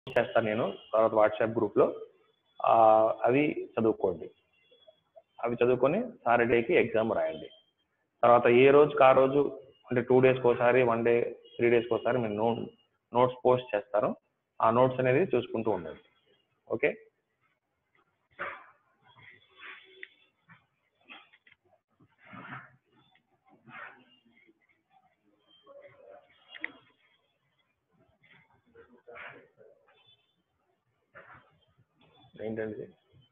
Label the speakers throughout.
Speaker 1: చేస్తాను నేను తర్వాత వాట్సాప్ గ్రూప్లో అవి చదువుకోండి అవి చదువుకొని సాటర్డేకి ఎగ్జామ్ రాయండి తర్వాత ఏ రోజుకి ఆ రోజు అంటే టూ డేస్కి ఒకసారి వన్ డే త్రీ డేస్కి ఒకసారి నేను నోట్ నోట్స్ పోస్ట్ చేస్తాను ఆ నోట్స్ అనేది చూసుకుంటూ ఉండండి ఓకే ఏంటండి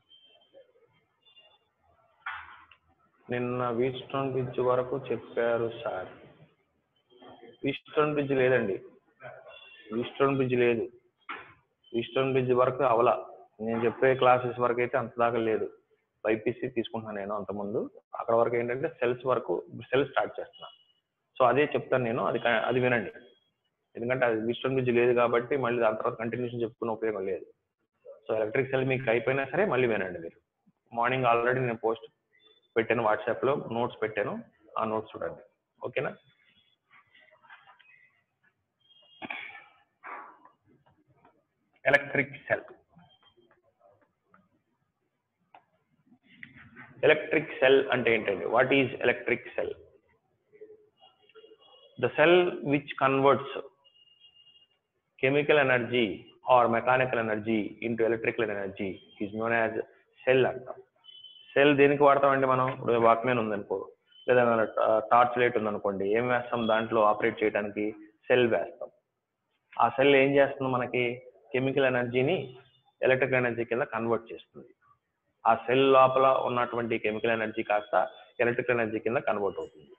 Speaker 1: నిన్న వీస్టోన్ బ్రిడ్జ్ వరకు చెప్పారు సార్ వీస్టోన్ బ్రిడ్జ్ లేదండి వీస్టోన్ బ్రిడ్జ్ లేదు వీస్టోన్ బ్రిడ్జ్ వరకు అవలా నేను చెప్పే క్లాసెస్ వరకు అయితే అంత దాకా లేదు బైపీసీ తీసుకుంటున్నాను నేను అంతకుముందు అక్కడ వరకు ఏంటంటే సెల్స్ వరకు సెల్ స్టార్ట్ చేస్తున్నా సో అదే చెప్తాను నేను అది క- అది వినండి ఎందుకంటే అది వీస్టోన్ బ్రిడ్జ్ లేదు కాబట్టి మళ్ళీ దాని తర్వాత కంటిన్యూషన్ చెప్పుకునే ఉపయోగం లేదు సో ఎలక్ట్రిక్ సెల్ మీకు అయిపోయినా సరే మళ్ళీ వినండి మీరు మార్నింగ్ ఆల్రెడీ నేను పోస్ట్ పెట్టాను వాట్సాప్లో నోట్స్ పెట్టాను ఆ నోట్స్ చూడండి ఓకేనా ఎలక్ట్రిక్ సెల్ ఎలక్ట్రిక్ సెల్ అంటే ఏంటండి what is electric cell the cell which converts chemical energy or mechanical energy into electrical energy is known as cell అంటాం సెల్ దేనికి వాడతామండి మనం ఇప్పుడు వాక్మెన్ ఉందనుకో లేదా టార్చ్ లైట్ ఉందనుకోండి ఏం వేస్తాం దాంట్లో ఆపరేట్ చేయడానికి సెల్ వేస్తాం ఆ సెల్ ఏం చేస్తుంది మనకి కెమికల్ ఎనర్జీని ఎలక్ట్రికల్ ఎనర్జీ కింద కన్వర్ట్ చేస్తుంది ఆ సెల్ లోపల ఉన్నటువంటి కెమికల్ ఎనర్జీ కాస్త ఎలక్ట్రికల్ ఎనర్జీ కింద కన్వర్ట్ అవుతుంది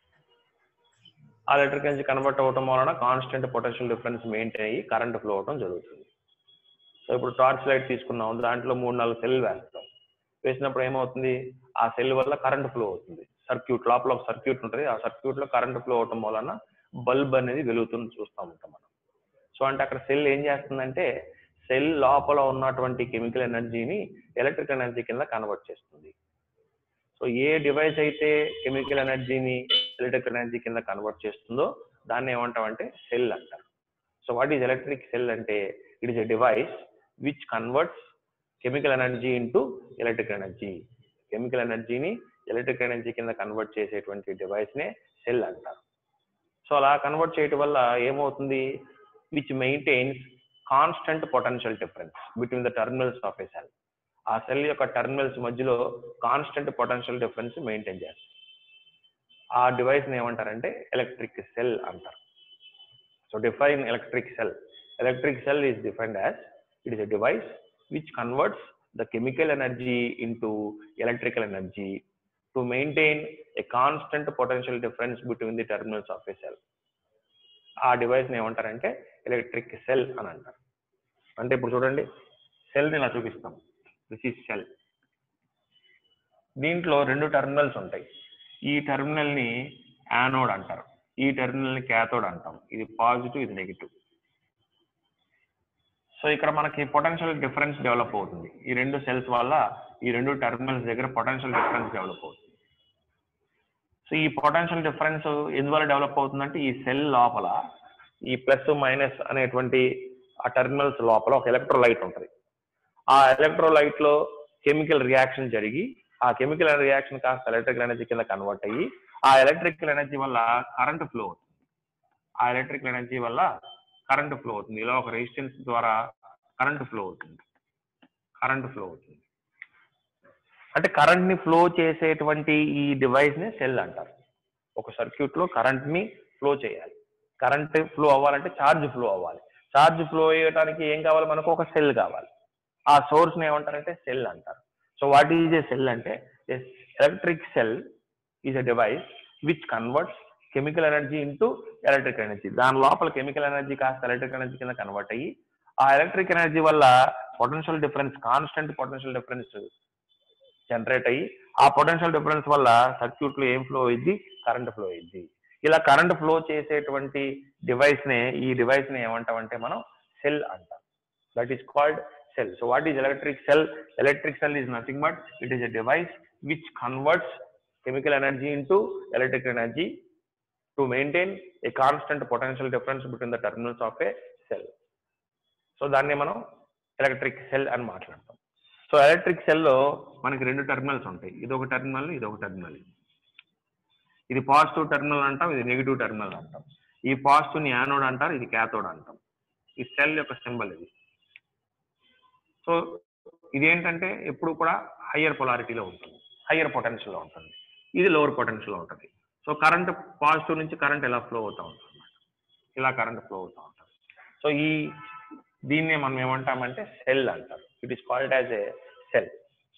Speaker 1: ఆ ఎలక్ట్రిక్ ఎనర్జీ కన్వర్ట్ అవ్వడం వలన కాన్స్టెంట్ పొటెన్షియల్ డిఫరెన్స్ మెయింటైన్ అయ్యి కరెంట్ ఫ్లో అవడం జరుగుతుంది సో ఇప్పుడు టార్చ్ లైట్ తీసుకున్నాం దాంట్లో మూడు నాలుగు సెల్ వేస్తాం వేసినప్పుడు ఏమవుతుంది ఆ సెల్ వల్ల కరెంట్ ఫ్లో అవుతుంది సర్క్యూట్ లోపల ఒక సర్క్యూట్ ఉంటుంది ఆ సర్క్యూట్ లో కరెంట్ ఫ్లో అవటం వలన బల్బ్ అనేది వెలుగుతుంది చూస్తూ ఉంటాం మనం సో అంటే అక్కడ సెల్ ఏం చేస్తుందంటే సెల్ లోపల ఉన్నటువంటి కెమికల్ ఎనర్జీని ఎలక్ట్రిక్ ఎనర్జీ కింద కన్వర్ట్ చేస్తుంది సో ఏ డివైస్ అయితే కెమికల్ ఎనర్జీని ఎలక్ట్రిక్ ఎనర్జీ కింద కన్వర్ట్ చేస్తుందో దాన్ని ఏమంటామంటే సెల్ అంటారు so what is electric cell అంటే it is a device which converts chemical energy into electric energy chemical ఎనర్జీని ఎలక్ట్రిక్ ఎనర్జీ కింద కన్వర్ట్ చేసేటువంటి డివైస్ నే సెల్ అంటారు సో అలా కన్వర్ట్ చేయటం వల్ల ఏమవుతుంది which maintains constant potential difference between the terminals of a cell ఆ సెల్ యొక్క టర్మినల్స్ మధ్యలో కాన్స్టెంట్ పొటెన్షియల్ డిఫరెన్స్ మెయింటైన్ చేస్తుంది ఆ డివైస్ ని ఏమంటారంటే ఎలక్ట్రిక్ సెల్ అంటారు so define electric cell electric cell is defined as it is a device which converts the chemical energy into electrical energy to maintain a constant potential difference between the terminals of a cell. ఆ డివైస్ని ఏమంటారంటే electric cell అని అంటారు అంటే ఇప్పుడు చూడండి సెల్ని ఇలా చూపిస్తాం this is cell దీంట్లో రెండు టెర్మినల్స్ ఉంటాయి ఈ టెర్మినల్ని యానోడ్ అంటారు ఈ టెర్మినల్ని క్యాథోడ్ అంటాం ఇది పాజిటివ్ ఇది నెగిటివ్ సో ఇక్కడ మనకి పొటెన్షియల్ డిఫరెన్స్ డెవలప్ అవుతుంది ఈ రెండు సెల్స్ వల్ల ఈ రెండు టెర్మినల్స్ దగ్గర పొటెన్షియల్ డిఫరెన్స్ డెవలప్ అవుతుంది సో ఈ పొటెన్షియల్ డిఫరెన్స్ ఎందువల్ల డెవలప్ అవుతుందంటే ఈ సెల్ లోపల ఈ ప్లస్ మైనస్ అనేటువంటి ఆ టెర్మినల్స్ లోపల ఒక ఎలక్ట్రోలైట్ ఉంటుంది ఆ ఎలక్ట్రోలైట్ లో కెమికల్ రియాక్షన్ జరిగి ఆ కెమికల్ రియాక్షన్ కాస్త ఎలక్ట్రికల్ ఎనర్జీ కింద కన్వర్ట్ అయ్యి ఆ ఎలక్ట్రికల్ ఎనర్జీ వల్ల కరెంట్ ఫ్లో అవుతుంది ఆ ఎలక్ట్రికల్ ఎనర్జీ వల్ల కరెంట్ ఫ్లో అవుతుంది ఇలా ఒక రెసిస్టెన్స్ ద్వారా కరెంట్ ఫ్లో అవుతుంది కరెంట్ ఫ్లో అవుతుంది అంటే కరెంట్ ని ఫ్లో చేసేటువంటి ఈ డివైస్ ని సెల్ అంటారు ఒక సర్క్యూట్ లో కరెంట్ ని ఫ్లో చేయాలి కరెంట్ ఫ్లో అవ్వాలంటే ఛార్జ్ ఫ్లో అవ్వాలి ఛార్జ్ ఫ్లో అయ్యడానికి ఏం కావాలి మనకు ఒక సెల్ కావాలి ఆ సోర్స్ ని ఏమంటారంటే సెల్ అంటారు so what is a cell అంటే electric cell is a device which converts chemical energy into electric energy దాని లోపల కెమికల్ ఎనర్జీ కాస్త ఎలక్ట్రిక్ ఎనర్జీ కింద కన్వర్ట్ అయ్యి ఆ ఎలక్ట్రిక్ ఎనర్జీ వల్ల potential difference constant potential difference generate అయ్యి ఆ పొటెన్షియల్ డిఫరెన్స్ వల్ల సర్క్యూట్ లో ఏం ఫ్లో అయ్యింది కరెంట్ ఫ్లో అయ్యింది ఇలా కరెంట్ ఫ్లో చేసేటువంటి డివైస్ ని ఈ డివైస్ ని ఏమంటామంటే మనం సెల్ అంటాం that is called cell so what is electric cell electric cell is nothing but it is a device which converts chemical energy into electric energy to maintain a constant potential difference between the terminals of a cell. So దాన్ని మనం electric cell అని మాట్లాడతాం so electric సెల్లో మనకి రెండు terminals ఉంటాయి ఇది ఒక టెర్మినల్ ఇది ఒక టెర్మినల్ ఇది పాజిటివ్ టెర్మినల్ అంటాం ఇది నెగిటివ్ టెర్మినల్ అంటాం ఈ పాజిటివ్ ని యానోడ్ అంటారు ఇది క్యాథోడ్ అంటాం ఈ సెల్ యొక్క సింబల్ ఇది సో ఇదేంటంటే ఎప్పుడు కూడా హయ్యర్ పొలారిటీలో ఉంటుంది హయ్యర్ పొటెన్షియల్ లో ఉంటుంది ఇది లోవర్ పొటెన్షియల్ లో ఉంటుంది సో కరెంట్ పాజిటివ్ నుంచి కరెంట్ ఎలా ఫ్లో అవుతూ ఉంటుంది అన్నమాట ఇలా కరెంట్ ఫ్లో అవుతూ ఉంటుంది సో ఈ దీన్నే మనం ఏమంటామంటే సెల్ అంటారు it is called as a cell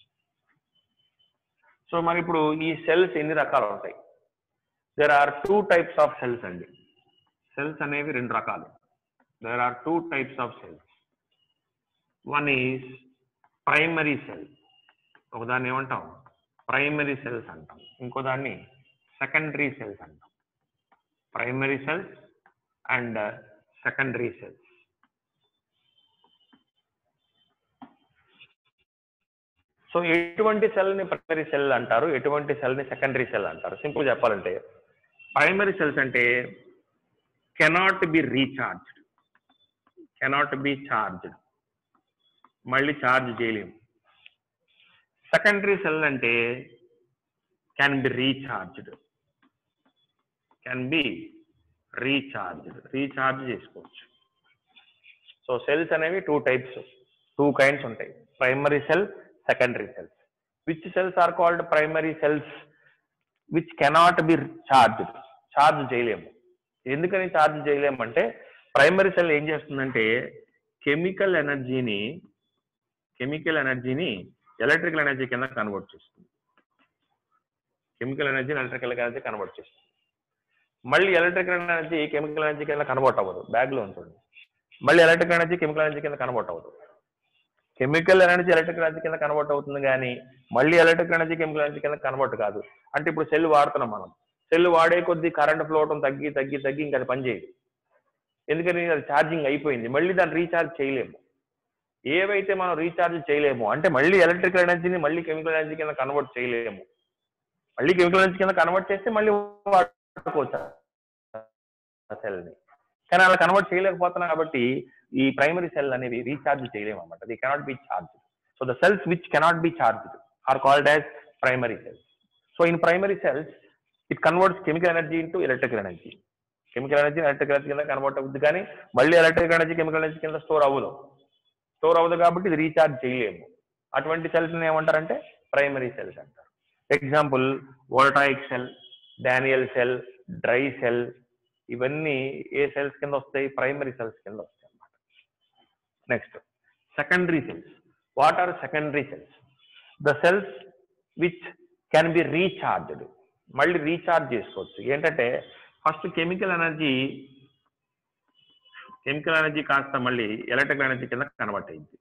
Speaker 1: so మరి ఇప్పుడు ఈ సెల్స్ ఎన్ని రకాలు ఉంటాయి there are two types of cells అండి సెల్స్ అనేవి రెండు రకాలు there are two types of cells one is primary cell ఒకదాన్ని ఏమంటాం ప్రైమరీ సెల్స్ అంటాం ఇంకో దాన్ని సెకండరీ సెల్స్ అంటాం primary cells and secondary cells so ఎటువంటి సెల్ ని ప్రైమరీ సెల్ అంటారు ఎటువంటి సెల్ ని సెకండరీ సెల్ అంటారు సింపుల్ చెప్పాలంటే ప్రైమరీ సెల్స్ అంటే cannot be recharged cannot be charged మళ్ళీ ఛార్జ్ చేయలేము సెకండరీ సెల్ అంటే can be recharged can be recharged recharge చేసుకోవచ్చు సో సెల్స్ అనేవి టూ టైప్స్ టూ కైండ్స్ ఉంటాయి primary cell secondary cells which cells are called primary cells which cannot be charged charge చేయలేము ఎందుకని charge చేయలేము అంటే primary cell ఏం చేస్తుందంటే chemical ఎనర్జీని కెమికల్ ఎనర్జీని ఎలక్ట్రికల్ ఎనర్జీ కింద కన్వర్ట్ చేస్తుంది కెమికల్ ఎనర్జీని ఎలక్ట్రికల్ ఎనర్జీ కన్వర్ట్ చేస్తుంది మళ్ళీ ఎలక్ట్రికల్ ఎనర్జీ కెమికల్ ఎనర్జీ కింద కన్వర్ట్ అవ్వదు బ్యాగ్ లో ఉంచండి మళ్ళీ ఎలక్ట్రికల్ ఎనర్జీ కెమికల్ ఎనర్జీ కింద కన్వర్ట్ అవ్వదు కెమికల్ ఎనర్జీ ఎలక్ట్రికల్ ఎనర్జీ కింద కన్వర్ట్ అవుతుంది కానీ మళ్ళీ ఎలక్ట్రికల్ ఎనర్జీ కెమికల్ ఎనర్జీ కింద కన్వర్ట్ కాదు అంటే ఇప్పుడు సెల్ వాడుతున్నాం మనం సెల్ వాడే కొద్దీ కరెంట్ ఫ్లో అవడం తగ్గి తగ్గి తగ్గి ఇంకా అది పనిచేయదు ఎందుకని అది ఛార్జింగ్ అయిపోయింది మళ్ళీ దాన్ని రీఛార్జ్ చేయలేము ఏవైతే మనం రీఛార్జ్ చేయలేము అంటే మళ్ళీ ఎలక్ట్రికల్ ఎనర్జీని మళ్ళీ కెమికల్ ఎనర్జీ కింద కన్వర్ట్ చేయలేము మళ్ళీ కెమికల్ ఎనర్జీ కింద కన్వర్ట్ చేస్తే మళ్ళీ వాడుకోవచ్చు ఆ సెల్ని కానీ అలా కన్వర్ట్ చేయలేకపోతున్నాం కాబట్టి ఈ ప్రైమరీ సెల్ అనేవి రీఛార్జ్ చేయలేము అనమాట the cannot be charge so the cells which cannot be charge are called as primary cells so in primary cells it converts chemical energy into electrical energy chemical energy electrical energy కింద convert అవుతుంది కానీ మళ్ళీ electrical energy chemical energy కింద store అవ్వదు store అవ్వదు కాబట్టి ఇది recharge చేయలేము అటువంటి సెల్స్ ఏమంటారంటే ప్రైమరీ సెల్స్ అంటారు example voltaic cell Daniell cell dry cell ఇవన్నీ ఏ సెల్స్ కింద వస్తాయి ప్రైమరీ సెల్స్ కింద వస్తాయి అన్నమాట next secondary cells what are secondary cells the cells which can be recharged మళ్ళీ రీఛార్జ్ చేసుకోవచ్చు ఏంటంటే first chemical energy chemical energy కాస్త మళ్ళీ ఎలక్ట్రికల్ ఎనర్జీ కింద కన్వర్ట్ అయింది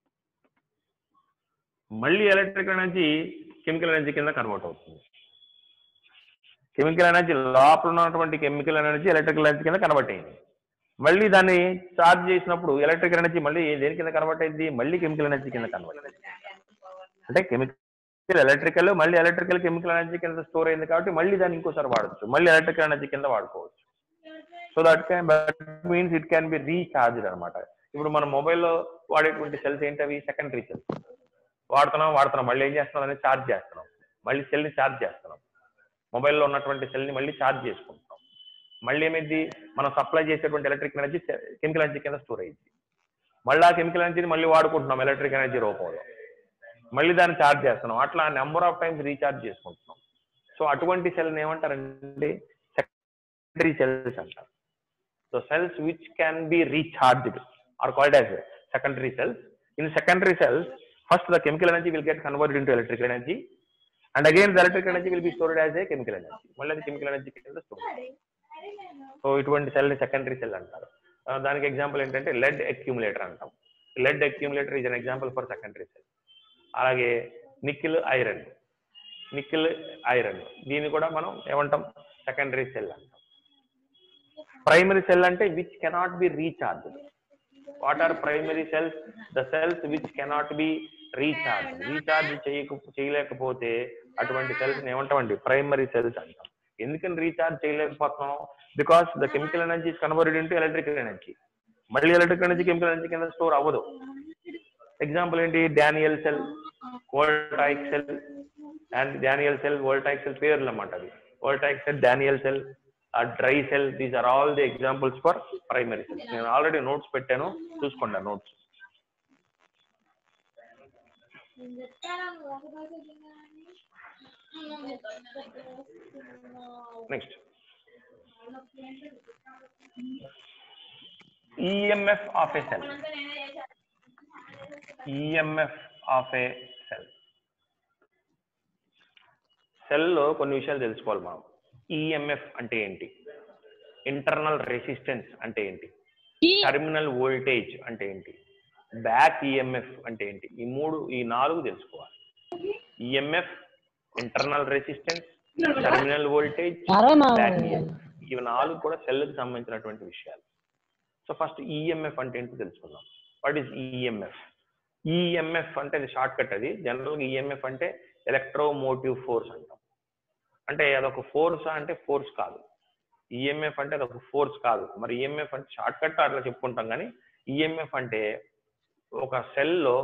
Speaker 1: మళ్ళీ ఎలక్ట్రికల్ ఎనర్జీ కెమికల్ ఎనర్జీ కింద కన్వర్ట్ అవుతుంది కెమికల్ ఎనర్జీ లోపల ఉన్నటువంటి కెమికల్ ఎనర్జీ ఎలక్ట్రికల్ ఎనర్జీ కింద కన్వర్ట్ అయింది మళ్ళీ దాన్ని చార్జ్ చేసినప్పుడు ఎలక్ట్రికల్ ఎనర్జీ మళ్ళీ దేని కింద కన్వర్ట్ అయింది మళ్ళీ కెమికల్ ఎనర్జీ కింద కన్వర్ట్ అయింది అంటే కెమికల్ ఎలక్ట్రికల్ మళ్ళీ ఎలక్ట్రికల్ కెమికల్ ఎనర్జీ కింద స్టోర్ అయింది కాబట్టి మళ్ళీ దాన్ని ఇంకోసారి వాడచ్చు మళ్ళీ ఎలక్ట్రికల్ ఎనర్జీ కింద వాడుకోవచ్చు so that can that means it can be recharged అనమాట ఇప్పుడు మన మొబైల్లో వాడేటువంటి సెల్స్ ఏంటి అవి సెకండరీ సెల్స్ వాడుతున్నాం వాడుతున్నాం మళ్ళీ ఏం చేస్తున్నాం అనేది ఛార్జ్ చేస్తున్నాం మళ్ళీ సెల్ని ఛార్జ్ చేస్తున్నాం మొబైల్లో ఉన్నటువంటి సెల్ని మళ్ళీ ఛార్జ్ చేసుకుంటున్నాం మళ్ళీ ఏమైంది మనం సప్లై చేసేటువంటి ఎలక్ట్రిక్ ఎనర్జీ కెమికల్ ఎనర్జీ కింద స్టోర్ అయింది మళ్ళీ ఆ కెమికల్ ఎనర్జీని మళ్ళీ వాడుకుంటున్నాం ఎలక్ట్రిక్ ఎనర్జీ రూపంలో మళ్ళీ దాన్ని ఛార్జ్ చేస్తున్నాం అట్లా నెంబర్ ఆఫ్ టైమ్స్ రీఛార్జ్ చేసుకుంటున్నాం సో అటువంటి సెల్ని ఏమంటారంటే సెకండరీ సెల్స్ అంటారు so cells which can be recharged are called as secondary cells. In secondary cells, first the chemical energy will get converted into electrical energy, and again the electrical energy will be stored as a chemical energy. మళ్ళీ అది chemical energy కింద store so ఇటువంటి cell ని secondary cell అంటారు ఆ, దానికి example ఏంటంటే lead accumulator అంటాం lead accumulator is an example for secondary cell అలాగే నిక్కిల్ ఐరన్ నిక్కిల్ ఐరన్ దీన్ని కూడా మనం ఏమంటాం సెకండరీ సెల్ అంటాం ప్రైమరీ సెల్ అంటే which cannot be recharge what are primary cells the cells which cannot be recharge recharge చేయక చేయలేకపోతే అటువంటి సెల్స్ ఏమంటామండి ప్రైమరీ సెల్స్ అంటాం ఎందుకని రీఛార్జ్ చేయలేకపోతున్నాం because the chemical energy is converted into electrical energy మళ్ళీ electrical energy chemical energy కింద store అవ్వదు example ఏంటి Daniell cell voltaic cell and Daniell cell voltaic cell పేర్లు అన్నమాట అది వోల్టాయిక్ సెల్ డానియల్ సెల్ ఆ dry cell these are all the examples for primary cells నేను already notes పెట్టాను చూసుకోండి notes next EMF of a cell EMF of a cell సెల్లో కొన్ని విషయాలు తెలుసుకోవాలి మనం ఈఎంఎఫ్ అంటే ఏంటి ఇంటర్నల్ రెసిస్టెన్స్ అంటే ఏంటి టెర్మినల్ వోల్టేజ్ అంటే ఏంటి బ్యాక్ ఈఎంఎఫ్ అంటే ఏంటి ఈ మూడు ఈ నాలుగు తెలుసుకోవాలి EMF internal resistance terminal voltage back EMF ఇవి నాలుగు కూడా సెల్కి సంబంధించినటువంటి విషయాలు సో ఫస్ట్ ఈఎంఎఫ్ అంటే ఏంటో తెలుసుకుందాం వాట్ ఈస్ ఈఎంఎఫ్ ఈఎంఎఫ్ అంటే అది షార్ట్ కట్ అది జనరల్గా ఈఎంఎఫ్ అంటే ఎలక్ట్రోమోటివ్ ఫోర్స్ అంటాం అంటే అదొక ఫోర్స్ అంటే ఫోర్స్ కాదు ఈఎంఎఫ్ అంటే అదొక ఫోర్స్ కాదు మరి ఈఎంఎఫ్ అంటే షార్ట్ కట్ అట్లా చెప్పుకుంటాం కానీ ఈఎంఎఫ్ అంటే ఒక సెల్లో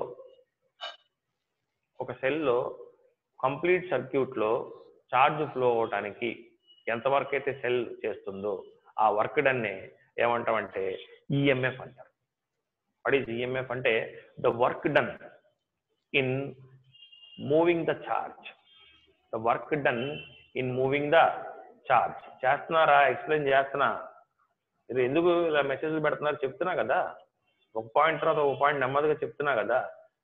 Speaker 1: ఒక సెల్లో కంప్లీట్ సర్క్యూట్లో ఛార్జ్ ఫ్లో అవడానికి ఎంతవరకు అయితే సెల్ చేస్తుందో ఆ వర్క్ డన్నే ఏమంటామంటే ఈఎంఎఫ్ అంటారు వాట్ ఈజ్ ఈఎంఎఫ్ అంటే the work done in moving the charge the work done in moving the charge చేస్తున్నారా ఎక్స్ప్లెయిన్ చేస్తున్నా మీరు ఎందుకు ఇలా మెసేజ్లు పెడుతున్నారు చెప్తున్నా కదా ఒక పాయింట్ తర్వాత ఒక పాయింట్ నెమ్మదిగా చెప్తున్నా కదా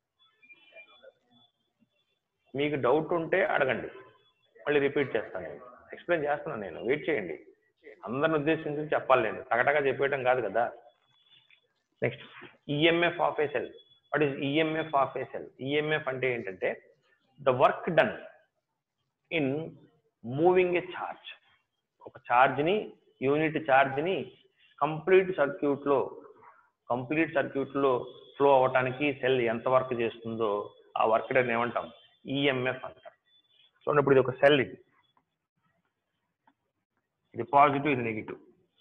Speaker 1: మీకు డౌట్ ఉంటే అడగండి మళ్ళీ రిపీట్ చేస్తాను నేను ఎక్స్ప్లెయిన్ చేస్తున్నాను నేను వెయిట్ చేయండి అందరిని ఉద్దేశించి చెప్పాలి నేను టగటగా చెప్పేయడం కాదు కదా next EMF of a cell what is EMF of a cell EMF అంటే ఏంటంటే the work done in moving a charge ఒక ఛార్జ్ని యూనిట్ ఛార్జ్ని కంప్లీట్ సర్క్యూట్లో కంప్లీట్ సర్క్యూట్లో ఫ్లో అవ్వటానికి సెల్ ఎంత వర్క్ చేస్తుందో ఆ వర్క్ డన్ ఏమంటాం ఈఎంఎఫ్ అంటారు చూడండి ఇప్పుడు ఇది ఒక సెల్ ఇది ఇది పాజిటివ్ ఇది నెగిటివ్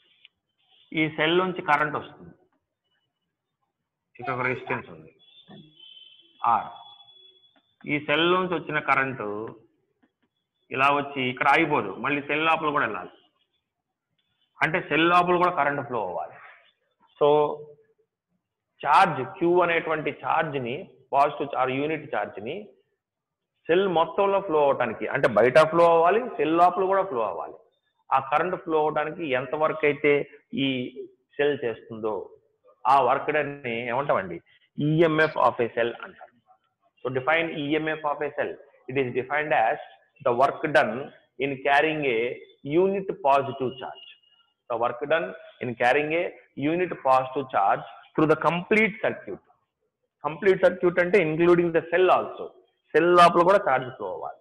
Speaker 1: ఈ సెల్ నుంచి కరెంట్ వస్తుంది ఇక్కడ ఒక రెసిస్టెన్స్ ఉంది ఆర్ ఈ సెల్ నుంచి వచ్చిన కరెంటు ఇలా వచ్చి ఇక్కడ ఆగిపోదు మళ్ళీ సెల్ లోపల కూడా వెళ్ళాలి అంటే సెల్ లోపల కూడా కరెంట్ ఫ్లో అవ్వాలి సో ఛార్జ్ క్యూ అనేటువంటి ఛార్జ్ని పాజిటివ్ చార్జ్ యూనిట్ ఛార్జ్ని సెల్ మొత్తంలో ఫ్లో అవడానికి అంటే బయట ఫ్లో అవ్వాలి సెల్ లోపల కూడా ఫ్లో అవ్వాలి ఆ కరెంట్ ఫ్లో అవడానికి ఎంత వర్క్ అయితే ఈ సెల్ చేస్తుందో ఆ వర్క్ ని ఏమంటామండి ఈఎంఎఫ్ ఆఫ్ ఏ సెల్ అంటారు so define EMF of a cell it is defined as the work done in carrying a unit positive charge the work done in carrying a unit positive charge through the complete circuit complete circuit అంటే including the cell also cell లోపల కూడా charge flow అవ్వాలి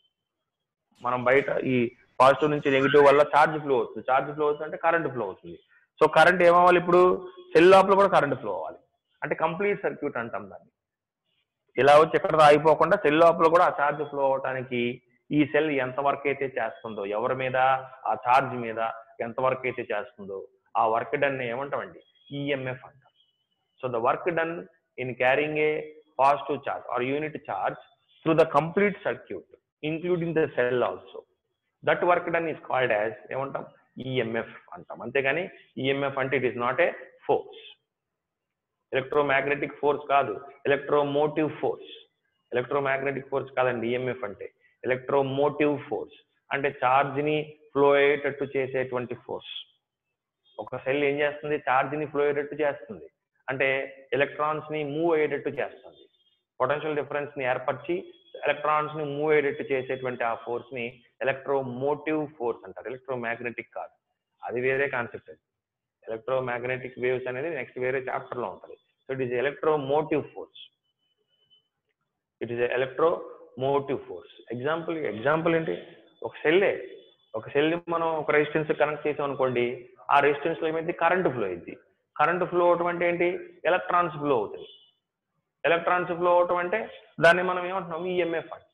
Speaker 1: మనం బయట ఈ positive నుంచి negative వల్ల charge flow అవుతుంది ఛార్జ్ ఫ్లో అవుతుంది అంటే కరెంట్ ఫ్లో అవుతుంది సో కరెంట్ ఏమవ్వాలి ఇప్పుడు సెల్ లోపల కూడా కరెంట్ ఫ్లో అవ్వాలి అంటే కంప్లీట్ సర్క్యూట్ అంటాం దాన్ని ఇలా వచ్చి ఎక్కడ ఆగిపోకుండా సెల్ లోపల కూడా ఆ ఛార్జ్ ఫ్లో అవడానికి ఈ సెల్ ఎంత వర్క్ అయితే చేస్తుందో ఎవరి మీద ఆ ఛార్జ్ మీద ఎంత వర్క్ అయితే చేస్తుందో ఆ వర్క్ డన్ ఏమంటామండి ఈఎంఎఫ్ అంటాం so the work done in carrying a positive charge or unit charge through the complete circuit including the cell also that work done is called as ఏమంటాం EMF అంటాం అంతేగాని EMF అంటే it is not a force electromagnetic force కాదు electromotive force electromagnetic force కాదండి EMF అంటే electromotive force అంటే charge ని flow అయ్యేటట్టు చేసేటువంటి ఫోర్స్ ఒక సెల్ ఏం చేస్తుంది ఛార్జ్ ని ఫ్లో అయ్యేటట్టు చేస్తుంది అంటే ఎలక్ట్రాన్స్ ని మూవ్ అయ్యేటట్టు చేస్తుంది పొటెన్షియల్ డిఫరెన్స్ ని ఏర్పరిచి ఎలక్ట్రాన్స్ ని మూవ్ అయ్యేటట్టు చేసేటువంటి ఆ ఫోర్స్ ని ఎలక్ట్రోమోటివ్ ఫోర్స్ అంటారు ఎలక్ట్రోమాగ్నెటిక్ కాదు అది వేరే కాన్సెప్ట్ అది ఎలక్ట్రోమాగ్నెటిక్ వేవ్స్ అనేది నెక్స్ట్ వేరే చాప్టర్ లో ఉంటుంది so it is electromotive force it is electromotive force example example ఏంటి ఒక సెల్లే ఒక సెల్ ని మనం ఒక రెసిస్టెన్స్ కనెక్ట్ చేసాం అనుకోండి ఆ రెసిస్టెన్స్ లో ఏమైంది కరెంట్ ఫ్లో అయింది కరెంట్ ఫ్లో అవటం అంటే ఏంటి ఎలక్ట్రాన్స్ ఫ్లో అవుతుంది ఎలక్ట్రాన్స్ ఫ్లో అవటం అంటే దాన్ని మనం ఏమంటున్నాం ఈఎంఎఫ్ అంట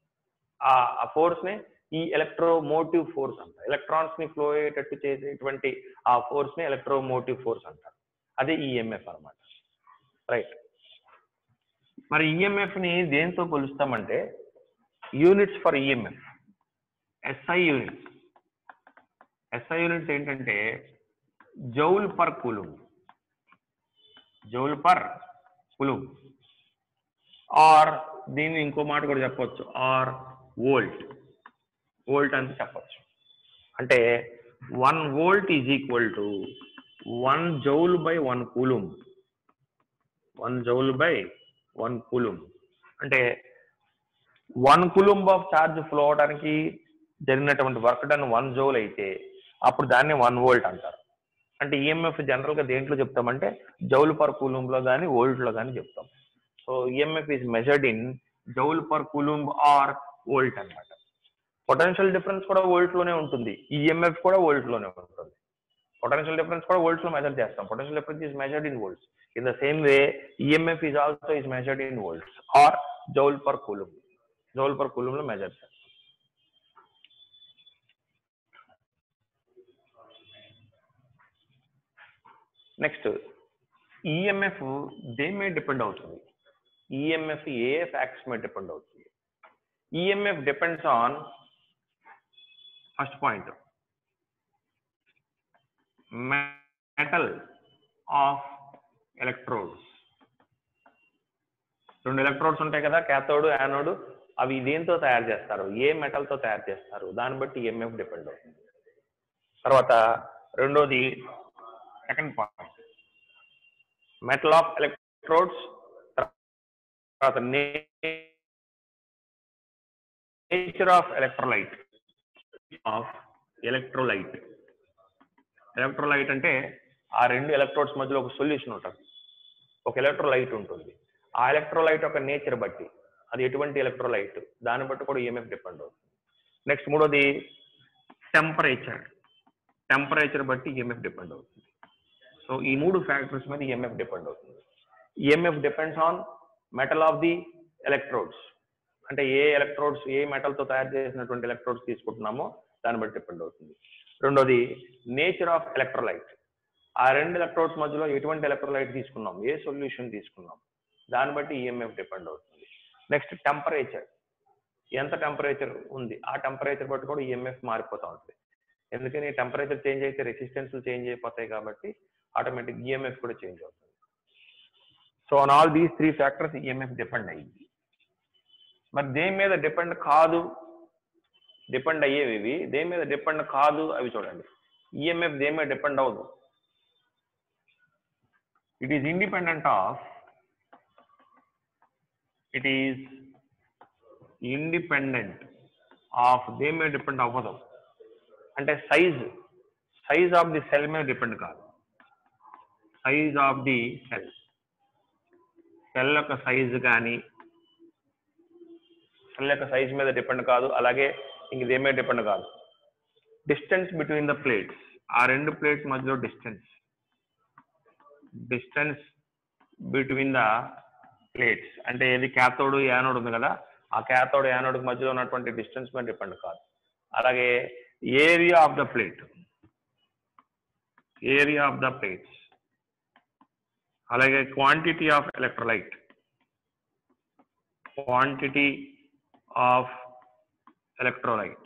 Speaker 1: ఆ ఫోర్స్ ని ఈ ఎలక్ట్రోమోటివ్ ఫోర్స్ అంటారు ఎలక్ట్రాన్స్ ని ఫ్లో అయ్యేటట్టు చేసేటువంటి ఆ ఫోర్స్ ని ఎలక్ట్రోమోటివ్ ఫోర్స్ అంటారు అదే ఈఎంఎఫ్ అనమాట రైట్ మరి ఈఎంఎఫ్ ని దేంతో కొలుస్తామంటే units for EMF SI units SI units ఏంటంటే joule per coulomb joule per coulomb or దీన్ని ఇంకో మాట కూడా చెప్పొచ్చు ఆర్ వోల్ట్ వోల్ట్ అని చెప్పొచ్చు అంటే one volt is equal to one joule by one coulomb one joule by one coulomb అంటే one coulomb of charge flow అవడానికి జరిగినటువంటి వర్క్ డన్ వన్ జౌల్ అయితే అప్పుడు దాన్ని వన్ వోల్ట్ అంటారు అంటే ఈఎంఎఫ్ జనరల్ గా దేంట్లో చెప్తామంటే జౌల్ పర్ కూలుంబ్ లో కానీ వోల్ట్ లో కానీ చెప్తాం so EMF is measured in joule per coulomb or volt అన్నమాట పొటెన్షియల్ డిఫరెన్స్ కూడా వోల్ట్ లోనే ఉంటుంది ఈఎంఎఫ్ కూడా వోల్ట్ లోనే ఉంటుంది పొటెన్షియల్ డిఫరెన్స్ కూడా వోల్ట్స్ లో మెజర్ చేస్తాం potential difference is measured in volts in the same way EMF is also is measured in volts or joule per coulomb joule per coulomb లో measure చేస్తాం next EMF దేని మీద depend అవుతుంది EMF ఏ facts మీద depend అవుతుంది EMF depends on first point metal of electrodes రెండు electrodes ఉంటాయి కదా క్యాథోడ్ యానోడ్ అవి దేంతో తయారు చేస్తారు ఏ మెటల్ తో తయారు చేస్తారు దాన్ని బట్టి ఈఎంఎఫ్ డిపెండ్ అవుతుంది తర్వాత రెండోది second point metal of electrodes తర్వాత nature of electrolyte of electrolyte electrolyte అంటే ఆ రెండు ఎలక్ట్రోడ్స్ మధ్యలో ఒక సొల్యూషన్ ఉంటుంది ఒక ఎలక్ట్రోలైట్ ఉంటుంది ఆ ఎలక్ట్రోలైట్ యొక్క నేచర్ బట్టి అది ఎటువంటి ఎలక్ట్రోలైట్ దాన్ని బట్టి కూడా ఈఎంఎఫ్ డిపెండ్ అవుతుంది నెక్స్ట్ మూడోది టెంపరేచర్ టెంపరేచర్ బట్టి ఈఎంఎఫ్ డిపెండ్ అవుతుంది సో ఈ మూడు ఫ్యాక్టర్స్ మీద ఈఎంఎఫ్ డిపెండ్ అవుతుంది EMF depends on metal of the electrodes అంటే ఏ ఎలక్ట్రోడ్స్ ఏ metal తో తయారు చేసినటువంటి ఎలక్ట్రోడ్స్ తీసుకుంటున్నామో దాన్ని బట్టి డిపెండ్ అవుతుంది రెండోది నేచర్ ఆఫ్ ఎలక్ట్రోలైట్ ఆ రెండు ఎలక్ట్రోడ్స్ మధ్యలో ఎటువంటి ఎలక్ట్రోలైట్ తీసుకున్నాం ఏ సొల్యూషన్ తీసుకున్నాం దాన్ని బట్టి ఈఎంఎఫ్ డిపెండ్ అవుతుంది నెక్స్ట్ టెంపరేచర్ ఎంత టెంపరేచర్ ఉంది ఆ టెంపరేచర్ బట్టి కూడా ఈఎంఎఫ్ మారిపోతూ ఉంటుంది ఎందుకని టెంపరేచర్ చేంజ్ అయితే రెసిస్టెన్స్ చేంజ్ అయిపోతాయి కాబట్టి ఆటోమేటిక్ ఈఎంఎఫ్ కూడా చేంజ్ అవుతుంది so on all these three factors EMF depend అయ్యింది మరి దేని మీద డిపెండ్ కాదు డిపెండ్ అయ్యేవి ఇవి దేని మీద డిపెండ్ కాదు అవి చూడండి ఈఎంఎఫ్ దేని మీద డిపెండ్ అవ్వదు it is independent of it is independent of దేని మీద డిపెండ్ అవ్వదు అంటే size size of the cell మీద డిపెండ్ కాదు size of the cell cell యొక్క సైజ్ కానీ సెల్ యొక్క సైజ్ మీద డిపెండ్ కాదు అలాగే ఇంక దేని మీద డిపెండ్ కాదు డిస్టెన్స్ బిట్వీన్ ద ప్లేట్స్ ఆ రెండు ప్లేట్స్ మధ్యలో distance distance between the plates అంటే ఏది క్యాథోడ్ యానోడ్ ఉంది కదా ఆ క్యాథోడ్ యానోడ్ మధ్యలో ఉన్నటువంటి డిస్టెన్స్ మీద డిపెండ్ కాదు అలాగే area of the plate area of the plates అలాగే quantity of electrolyte quantity of electrolyte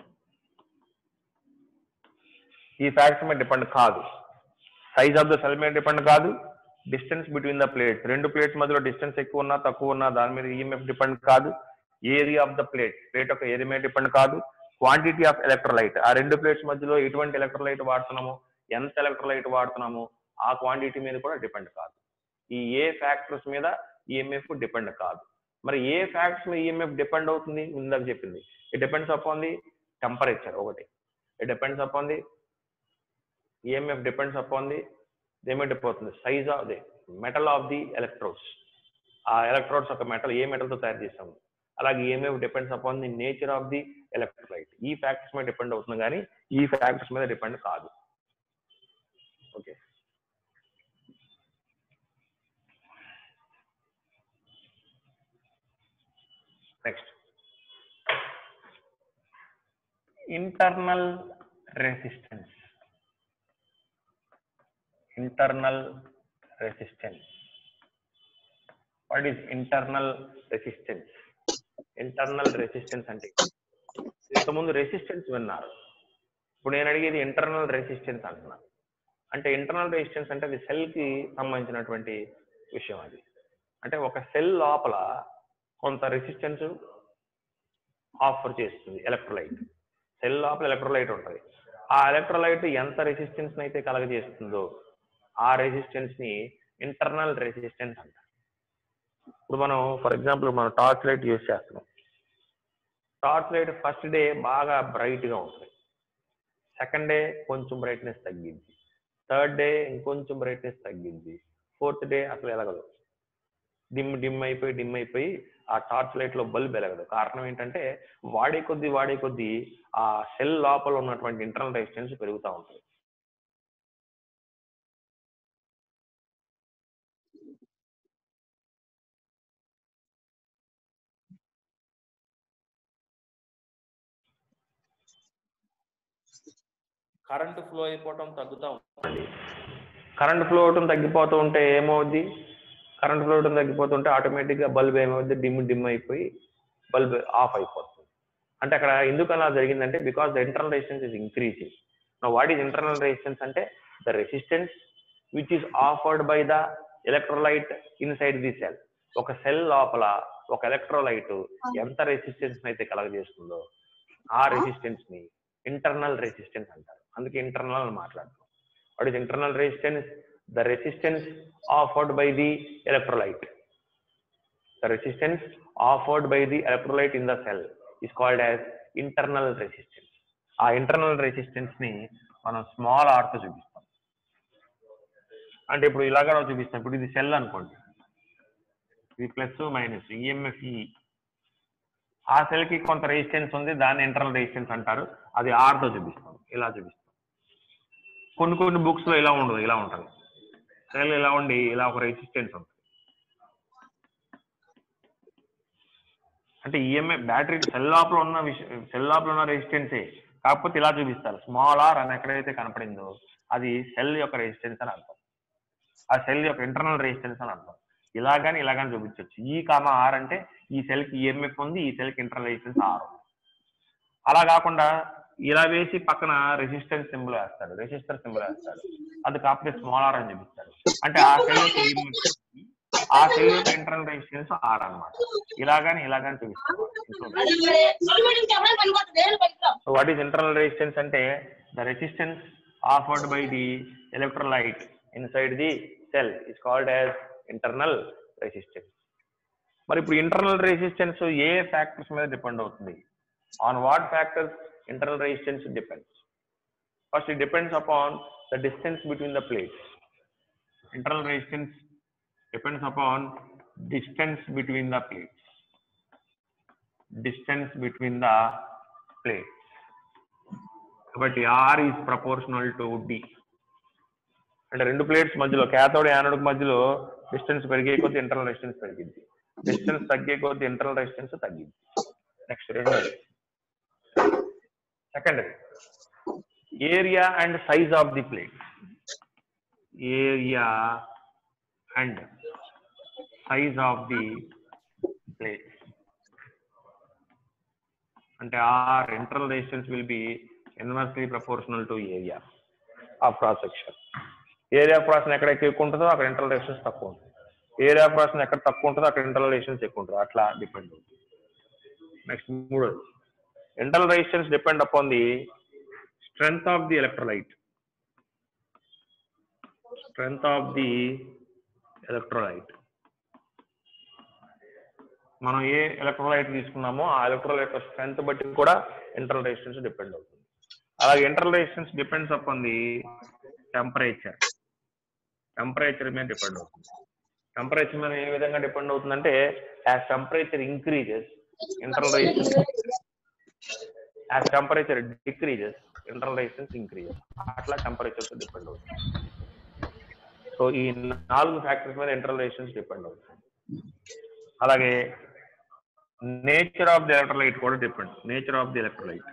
Speaker 1: ఈ ఫ్యాక్ట్స్ మీద డిపెండ్ కాదు సైజ్ ఆఫ్ ద సెల్ మీద డిపెండ్ కాదు డిస్టెన్స్ బిట్వీన్ ద ప్లేట్స్ రెండు ప్లేట్స్ మధ్యలో డిస్టెన్స్ ఎక్కువ ఉన్నా తక్కువ ఉన్నా దాని మీద ఈఎంఎఫ్ డిపెండ్ కాదు area of the plate plate యొక్క ఏరియా మీద డిపెండ్ కాదు క్వాంటిటీ ఆఫ్ ఎలక్ట్రోలైట్ ఆ రెండు ప్లేట్స్ మధ్యలో ఎటువంటి ఎలక్ట్రోలైట్ వాడుతున్నామో ఎంత ఎలక్ట్రోలైట్ వాడుతున్నామో ఆ క్వాంటిటీ మీద కూడా డిపెండ్ కాదు ఈ ఏ ఫ్యాక్టర్స్ మీద ఈఎంఎఫ్ డిపెండ్ కాదు మరి ఏ ఫ్యాక్టర్స్ మీద ఈఎంఎఫ్ డిపెండ్ అవుతుంది ఇందాక చెప్పింది it depends upon the temperature ఒకటి it depends upon the EMF depends upon the దేమే డిపోతుంది size of the metal of the electrodes ఆ ఎలక్ట్రోడ్స్ ఒక మెటల్ ఏ మెటల్ తో తయారు చేస్తాము అలాగే EMF depends upon the nature of the electrolyte ఈ ఫ్యాక్టర్స్ మీద డిపెండ్ అవుతుంది కానీ ఈ ఫ్యాక్టర్స్ మీద డిపెండ్ కాదు okay next internal resistance internal resistance what is internal resistance internal resistance అంటే ఇంతకుముందు రెసిస్టెన్స్ విన్నారు ఇప్పుడు నేను అడిగేది ఇంటర్నల్ రెసిస్టెన్స్ అంటున్నా అంటే ఇంటర్నల్ రెసిస్టెన్స్ అంటే అది సెల్ కి సంబంధించినటువంటి విషయం అది అంటే ఒక సెల్ లోపల కొంత రెసిస్టెన్స్ ఆఫర్ చేస్తుంది ఎలక్ట్రోలైట్ సెల్ లోపల ఎలక్ట్రోలైట్ ఉంటుంది ఆ ఎలక్ట్రోలైట్ ఎంత రెసిస్టెన్స్ అయితే కలగజేస్తుందో ఆ రెసిస్టెన్స్ ని ఇంటర్నల్ రెసిస్టెన్స్ అంటారు ఇప్పుడు మనం ఫర్ ఎగ్జాంపుల్ మనం టార్చ్ లైట్ యూజ్ చేస్తున్నాం టార్చ్ లైట్ ఫస్ట్ డే బాగా బ్రైట్ గా ఉంటుంది సెకండ్ డే కొంచెం బ్రైట్నెస్ తగ్గింది థర్డ్ డే ఇంకొంచెం బ్రైట్నెస్ తగ్గింది ఫోర్త్ డే అసలు ఎలగదు డిమ్ డిమ్ అయిపోయి డిమ్ అయిపోయి ఆ టార్చ్ లైట్ లో బల్బ్ ఎలగదు కారణం ఏంటంటే వాడే కొద్దీ వాడే కొద్దీ ఆ సెల్ లోపల ఉన్నటువంటి ఇంటర్నల్ రెసిస్టెన్స్ పెరుగుతూ ఉంటుంది కరెంట్ ఫ్లో అయిపోవటం తగ్గుతూ ఉంటుంది కరెంట్ ఫ్లో అవటం తగ్గిపోతూ ఉంటే ఏమవుద్ది కరెంట్ ఫ్లో అవటం తగ్గిపోతుంటే ఆటోమేటిక్గా బల్బ్ ఏమవుద్ది డిమ్ డిమ్ అయిపోయి బల్బ్ ఆఫ్ అయిపోతుంది అంటే అక్కడ ఎందుకు అలా జరిగిందంటే because the internal resistance is increasing what is internal resistance అంటే the resistance which is offered by the electrolyte inside the cell ఒక సెల్ లోపల ఒక ఎలక్ట్రోలైట్ ఎంత రెసిస్టెన్స్ అయితే కలగజేస్తుందో ఆ రెసిస్టెన్స్ ని ఇంటర్నల్ రెసిస్టెన్స్ అంటారు అందుకే ఇంటర్నల్ అని మాట్లాడతాం what is internal resistance the resistance offered by the electrolyte the resistance offered by the electrolyte in the cell is called as internal resistance ఆ ఇంటర్నల్ రెసిస్టెన్స్ ని మనం స్మాల్ ఆర్ తో చూపిస్తాం అంటే ఇప్పుడు ఇలాగా చూపిస్తాం ఇప్పుడు ఇది సెల్ అనుకోండి ఇది ప్లస్ మైనస్ ఈఎంఎఫ్ ఆ సెల్ కి కొంత రెసిస్టెన్స్ ఉంది దాన్ని ఇంటర్నల్ రెసిస్టెన్స్ అంటారు అది ఆర్ తో చూపిస్తాం ఇలా చూపిస్తాం కొన్ని కొన్ని బుక్స్ లో ఇలా ఉండదు ఇలా ఉంటుంది సెల్ ఇలా ఉండి ఇలా ఒక రెసిస్టెన్స్ ఉంటుంది అంటే ఈఎంఐ బ్యాటరీ సెల్ లోపల ఉన్న విషయం సెల్ లోపల ఉన్న రెసిస్టెన్సే కాకపోతే ఇలా చూపిస్తారు స్మాల్ ఆర్ అని ఎక్కడైతే కనపడిందో అది సెల్ యొక్క రెసిస్టెన్స్ అని అర్థం ఆ సెల్ యొక్క ఇంటర్నల్ రెసిస్టెన్స్ అని అర్థం ఇలాగని ఇలాగని చూపించవచ్చు ఈ కామ ఆర్ అంటే ఈ సెల్ కి ఈఎంఎఫ్ ఉంది ఈ సెల్ కి ఇంటర్నల్ రెసిస్టెన్స్ ఆర్ ఉంది అలా కాకుండా ఇలా వేసి పక్కన రెసిస్టెన్స్ సింబల్ వేస్తాడు రెసిస్టర్ సింబల్ వేస్తాడు అది కాకపోతే స్మాల్ ఆర్ అని చూపిస్తాడు అంటే ఆ సెల్ యొక్క EMF ఆ సెల్ యొక్క ఇంటర్నల్ రెసిస్టెన్స్ ఆర్ అన్నమాట ఇలాగని ఇలాగని చూపిస్తాడు so what is internal resistance అంటే the resistance offered by the electrolyte inside the cell is called as internal resistance మరి ఇప్పుడు ఇంటర్నల్ రెసిస్టెన్స్ ఏ ఫ్యాక్టర్స్ మీద డిపెండ్ అవుతుంది on what factors internal resistance depends first it depends upon the distance between the plates internal resistance depends upon distance between the plates distance between the plates కాబట్టి r is proportional to d అంటే రెండు plates మధ్యలో cathode anode మధ్యలో distance పెరిగే కొద్ది internal resistance పెరిగింది distance తగ్గే కొద్ది ఇంటర్నల్ రెసిస్టెన్స్ తగ్గింది నెక్స్ట్ రెండోది secondary area and size of the plate area and size of the plate అంటే r internal resistance will be inversely proportional to area of cross section area of cross ఎక్కడ ఎక్కువ ఉంటుందో అక్కడ internal resistance తక్కువ ఉంటుంది area of cross ఎక్కడ తక్కువ ఉంటుందో అక్కడ ఇంటర్నల్ రెసిస్టెన్స్ ఎక్కువ ఉంటుంది అట్లా డిపెండ్ అవుతుంది నెక్స్ట్ మూడోది internal resistance depend upon the strength of the electrolyte strength of the electrolyte మనం ఏ ఎలక్ట్రోలైట్ తీసుకున్నామో ఆ ఎలక్ట్రోలైట్ స్ట్రెంగ్త్ బట్టి కూడా ఇంటర్నల్ రెసిస్టెన్స్ డిపెండ్ అవుతుంది అలాగే internal resistance depends upon the temperature temperature మీద డిపెండ్ అవుతుంది టెంపరేచర్ మీద ఏ విధంగా డిపెండ్ అవుతుందంటే as temperature increases internal resistance as temperature decreases internal resistance increases అట్లా టెంపరేచర్ తో డిపెండ్ అవుతుంది సో ఈ నాలుగు ఫ్యాక్టర్స్ మీద ఇంటర్నల్ రెసిస్టెన్స్ డిపెండ్ అవుతుంది అలాగే నేచర్ ఆఫ్ ది ఎలక్ట్రోలైట్ కూడా depend nature of the electrolyte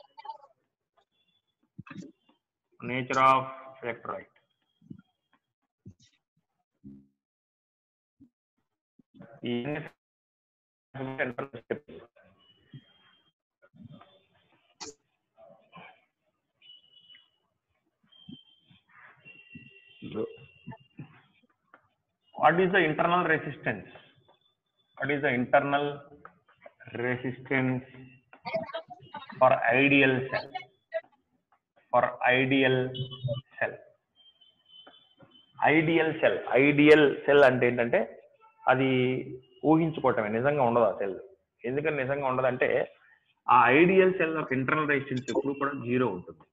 Speaker 1: nature of electrolyte ఈ internal steps. what is the internal resistance what is the internal resistance for ideal cell for ideal cell ideal cell ideal cell అంటే ఏంటంటే అది ఊహించుకోవటమే నిజంగా ఉండదు ఆ cell ఎందుకని నిజంగా ఉండదంటే ఆ ఐడియల్ సెల్ యొక్క ఇంటర్నల్ రెసిస్టెన్స్ ఎప్పుడు కూడా జీరో ఉంటుంది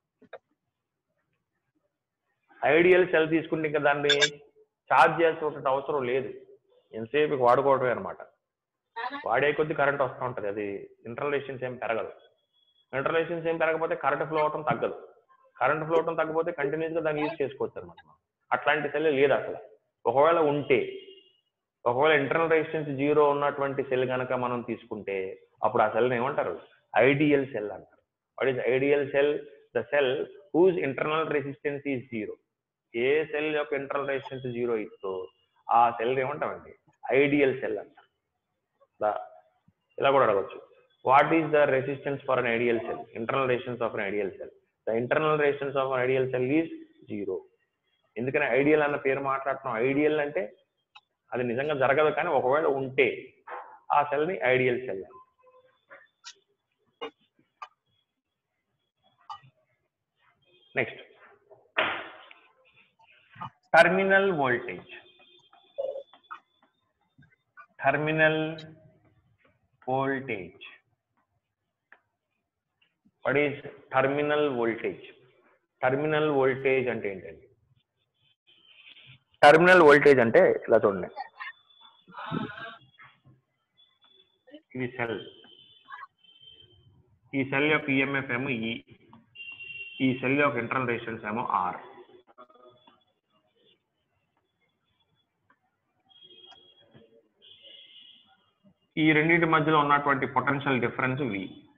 Speaker 1: ఐడియల్ సెల్ తీసుకుంటే ఇంకా దాన్ని ఛార్జ్ చేయాల్సిన అవసరం లేదు ఎంతసేపు వాడుకోవడమే అనమాట వాడే కొద్ది కరెంట్ వస్తూ ఉంటుంది అది ఇంటర్నల్ రెసిస్టెన్స్ ఏం పెరగదు ఇంటర్నల్ రెసిస్టెన్స్ ఏం పెరగకపోతే కరెంట్ ఫ్లో అవటం తగ్గదు కరెంట్ ఫ్లో అవటం తగ్గకపోతే కంటిన్యూస్ గా దాన్ని యూజ్ చేసుకోవచ్చు అనమాట అట్లాంటి సెల్ లేదు అసలు ఒకవేళ ఉంటే ఒకవేళ ఇంటర్నల్ రెసిస్టెన్స్ జీరో ఉన్నటువంటి సెల్ కనుక మనం తీసుకుంటే అప్పుడు ఆ సెల్ ఏమంటారు ఐడియల్ సెల్ అంటారు what is ideal cell the cell whose internal resistance is zero ఏ సెల్ యొక్క ఇంటర్నల్ రెసిస్టెన్స్ జీరో ఇస్తో ఆ సెల్ ఏమంటామండి ఐడియల్ సెల్ అంటారు దా- ఇలా కూడా అడగచ్చు what is the resistance for an ideal cell internal resistance of an ideal cell the internal resistance of an ideal cell is zero ఎందుకని ideal అన్న పేరు మాట్లాడుతున్నాం ఐడియల్ అంటే అది నిజంగా జరగదు కానీ ఒకవేళ ఉంటే ఆ సెల్ ని ideal cell next terminal voltage terminal voltage what is terminal voltage terminal voltage అంటే ఏంటండి టర్మినల్ వోల్టేజ్ అంటే ఇలా చూడండి ఇది సెల్ ఈ సెల్ యొక్క ఈఎంఎఫ్ ఏమో ఈ ఈ సెల్ యొక్క ఇంటర్నల్ రెసిస్టెన్స్ ఏమో ఆర్ ఈ రెండింటి మధ్యలో ఉన్నటువంటి పొటెన్షియల్ డిఫరెన్స్ వి